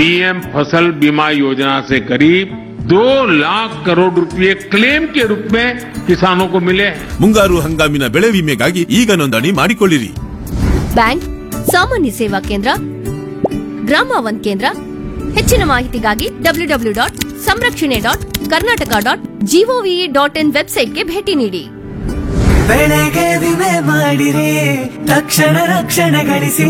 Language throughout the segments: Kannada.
पीएम फसल बीमा योजना से करीब दो लाख करोड़ रुपए क्लेम के रूप में किसानों को मिले हैं ಮುಂಗಾರು ಹಂಗಾಮಿನ ಬೆಳೆ ವಿಮೆಗಾಗಿ ಈಗ ನೋಂದಣಿ ಮಾಡಿಕೊಳ್ಳಿರಿ ಬ್ಯಾಂಕ್ ಸಾಮಾನ್ಯ ಸೇವಾ ಕೇಂದ್ರ ಗ್ರಾಮ ಒನ್ ಕೇಂದ್ರ ಹೆಚ್ಚಿನ ಮಾಹಿತಿಗಾಗಿ W W dot samrakshane dot Karnataka dot GOV dot in ವೆಬ್ಸೈಟ್ಗೆ ಭೇಟಿ ನೀಡಿ ಬೆಳೆಗೆ ವಿಮೆ ಮಾಡಿರಿ ತಕ್ಷಣ ರಕ್ಷಣೆ ಗಳಿಸಿ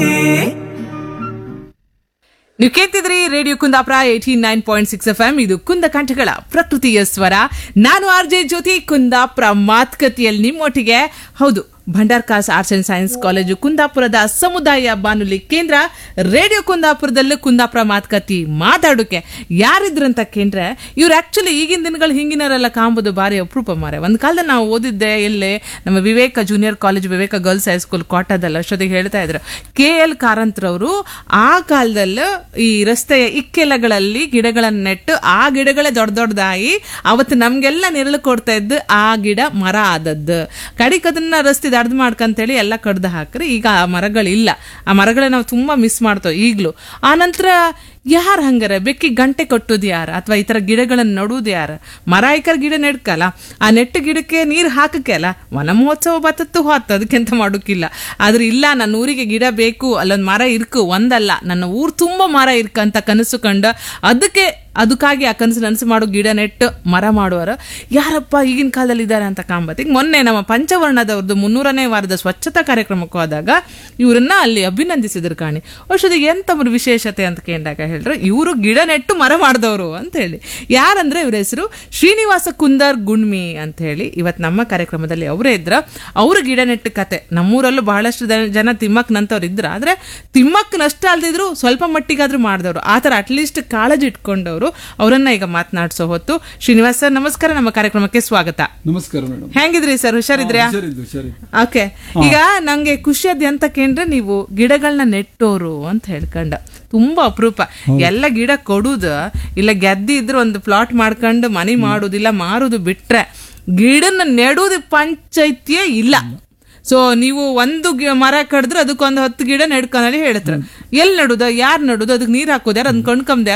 ನೀವು ಕೇಳ್ತಿದ್ರಿ radio Kundapura eighty nine point six F M ಇದು ಕುಂದ ಕಂಠಗಳ ಪ್ರಕೃತಿಯ ಸ್ವರ ನಾನು ಆರ್ ಜೆ ಜ್ಯೋತಿ ಕುಂದಾಪುರ ಮಾತುಕತೆಯಲ್ಲಿ ನಿಮ್ಮೊಟ್ಟಿಗೆ ಹೌದು Bhandarkars arts and science college ಕುಂದಾಪುರದ ಸಮುದಾಯ ಬಾನುಲಿ ಕೇಂದ್ರ ರೇಡಿಯೋ ಕುಂದಾಪುರದಲ್ಲೂ ಕುಂದಾಪುರ ಮಾತುಕತೆ ಮಾತಾಡೋಕೆ ಯಾರಿದ್ರಂತ ಕೇಂದ್ರೆ ಇವ್ರು ಆಕ್ಚುಲಿ ಈಗಿನ ದಿನಗಳು ಹಿಂಗಿನವರೆಲ್ಲ ಕಾಂಬೋದು ಭಾರಿ ಅಪರೂಪ ಮಾರೆ ಒಂದು ಕಾಲದಲ್ಲಿ ನಾವು ಓದಿದ್ದೆ ಎಲ್ಲೇ ನಮ್ಮ Vivek junior college Vivek girls high school ಕೋಟದಲ್ಲಿ ಅಷ್ಟೊತ್ತಿಗೆ ಹೇಳ್ತಾ ಇದ್ರು ಕೆ ಎಲ್ ಕಾರಂತ್ರವರು ಆ ಕಾಲದಲ್ಲಿ ಈ ರಸ್ತೆಯ ಇಕ್ಕೆಲಗಳಲ್ಲಿ ಗಿಡಗಳನ್ನು ನೆಟ್ಟು ಆ ಗಿಡಗಳೇ ದೊಡ್ಡ ದೊಡ್ಡದಾಗಿ ಅವತ್ತು ನಮ್ಗೆಲ್ಲ ನೆರಳು ಕೊಡ್ತಾ ಇದ್ದು ಆ ಗಿಡ ಮರ ಆದದ್ದು ಕಡಿಕ್ ಅದನ್ನ ರಸ್ತೆ ದಡ್ದು ಮಾಡ್ಕಂತೇಳಿ ಎಲ್ಲ ಕಡ್ದು ಹಾಕ್ರಿ ಈಗ ಆ ಮರಗಳಿಲ್ಲ ಆ ಮರಗಳೇ ನಾವು ತುಂಬಾ ಮಿಸ್ ಮಾಡ್ತೇವೆ ಈಗಲೂ ಆ ನಂತರ ಯಾರು ಹಂಗಾರೆ ಬೆಕ್ಕಿ ಗಂಟೆ ಕಟ್ಟೋದು ಯಾರು ಅಥವಾ ಈ ಥರ ಗಿಡಗಳನ್ನು ನಡುವುದು ಯಾರು ಮರ ಐಕರ್ ಗಿಡ ನೆಡ್ಕಲ್ಲ ಆ ನೆಟ್ಟು ಗಿಡಕ್ಕೆ ನೀರು ಹಾಕಕ್ಕೆ ಅಲ್ಲ ವನ ಮಹೋತ್ಸವ ಬತ್ತತ್ತು ಹೊತ್ತು ಅದಕ್ಕೆಂತ ಮಾಡೋಕ್ಕಿಲ್ಲ ಆದ್ರೆ ಇಲ್ಲ ನನ್ನ ಊರಿಗೆ ಗಿಡ ಬೇಕು ಅಲ್ಲೊಂದು ಮರ ಇರ್ಕು ಒಂದಲ್ಲ ನನ್ನ ಊರು ತುಂಬ ಮರ ಇರ್ಕಂತ ಕನಸು ಕಂಡು ಅದಕ್ಕೆ ಅದಕ್ಕಾಗಿ ಆ ಕನಸು ನನಸು ಮಾಡೋ ಗಿಡ ನೆಟ್ಟು ಮರ ಮಾಡುವವರು ಯಾರಪ್ಪ ಈಗಿನ ಕಾಲದಲ್ಲಿ ಇದ್ದಾರೆ ಅಂತ ಕಾಂಬತ್ತಿ ಮೊನ್ನೆ ನಮ್ಮ ಪಂಚವರ್ಣದವ್ರದ್ದು ಮುನ್ನೂರನೇ ವಾರದ ಸ್ವಚ್ಛತಾ ಕಾರ್ಯಕ್ರಮಕ್ಕೆ ಹೋದಾಗ ಇವರನ್ನ ಅಲ್ಲಿ ಅಭಿನಂದಿಸಿದ್ರು ಕಾಣಿ ಔಷಧಿಗೆ ಎಂತ ಒಂದು ವಿಶೇಷತೆ ಅಂತ ಕೇಳಿದಾಗ ಹೇಳಿದ್ರು ಇವರು ಗಿಡ ನೆಟ್ಟು ಮರ ಮಾಡಿದವರು ಅಂತ ಹೇಳಿ ಯಾರಂದ್ರೆ ಇವ್ರ ಹೆಸರು ಶ್ರೀನಿವಾಸ ಕುಂದರ್ ಗುಣ್ಮಿ ಅಂತ ಹೇಳಿ ಇವತ್ತು ನಮ್ಮ ಕಾರ್ಯಕ್ರಮದಲ್ಲಿ ಅವರೇ ಇದ್ರ ಅವರು ಗಿಡ ನೆಟ್ಟು ಕತೆ ನಮ್ಮೂರಲ್ಲೂ ಬಹಳಷ್ಟು ಜನ- ಜನ ತಿಮ್ಮಕ್ಕನಂತವ್ರು ಇದ್ರ ಆದ್ರೆ ತಿಮ್ಮಕ್ಕನಷ್ಟ ಅಲ್ದಿದ್ರು ಸ್ವಲ್ಪ ಮಟ್ಟಿಗಾದ್ರೂ ಮಾಡಿದವರು ಆ ಥರ ಅಟ್ಲೀಸ್ಟ್ ಕಾಳಜಿ ಇಟ್ಕೊಂಡವರು ಅವರನ್ನ ಈಗ ಮಾತನಾಡಿಸೋ ಹೊತ್ತು ಶ್ರೀನಿವಾಸ್ ಸರ್ ನಮಸ್ಕಾರ ನಮ್ಮ ಕಾರ್ಯಕ್ರಮಕ್ಕೆ ಸ್ವಾಗತ ನಮಸ್ಕಾರ ಮೇಡಮ್ ಹೆಂಗಿದ್ರಿ ಸರ್ ಹುಷಾರಿದ್ರ್ಯಾ ಹುಷಾರಿದ್ದು ಹುಷಾರಿ ಓಕೆ ಈಗ ನಂಗೆ ಖುಷಿ ಅದ್ ಎಂತ ಕೇಂದ್ರೆ ನೀವು ಗಿಡಗಳನ್ನ ನೆಟ್ಟೋರು ಅಂತ ಹೇಳ್ಕೊಂಡ ತುಂಬಾ ಅಪರೂಪ ಎಲ್ಲ ಗಿಡ ಕೊಡುದು ಇಲ್ಲ ಗೆದ್ದಿ ಇದ್ರೆ ಒಂದು ಪ್ಲಾಟ್ ಮಾಡ್ಕೊಂಡು ಮನೆ ಮಾಡುದು ಇಲ್ಲ ಮಾರುದು ಬಿಟ್ರೆ ಗಿಡನ ನೆಡುದು ಪಂಚಾಯ್ತಿಯೇ ಇಲ್ಲ ಸೊ ನೀವು ಒಂದು ಗಿ- ಮರ ಕಡಿದ್ರೆ ಅದಕ್ಕೊಂದು ಹತ್ತು ಗಿಡ ನೆಡ್ಕೊಂಡಲ್ಲಿ ಹೇಳ್ತಾರೆ ಎಲ್ಲಿ ನಡುದ ಯಾರು ನಡುದು ಅದಕ್ಕೆ ನೀರ್ ಹಾಕೋದು ಯಾರು ಅದನ್ನ ಕೊಂಡ್ಕೊಂಡ್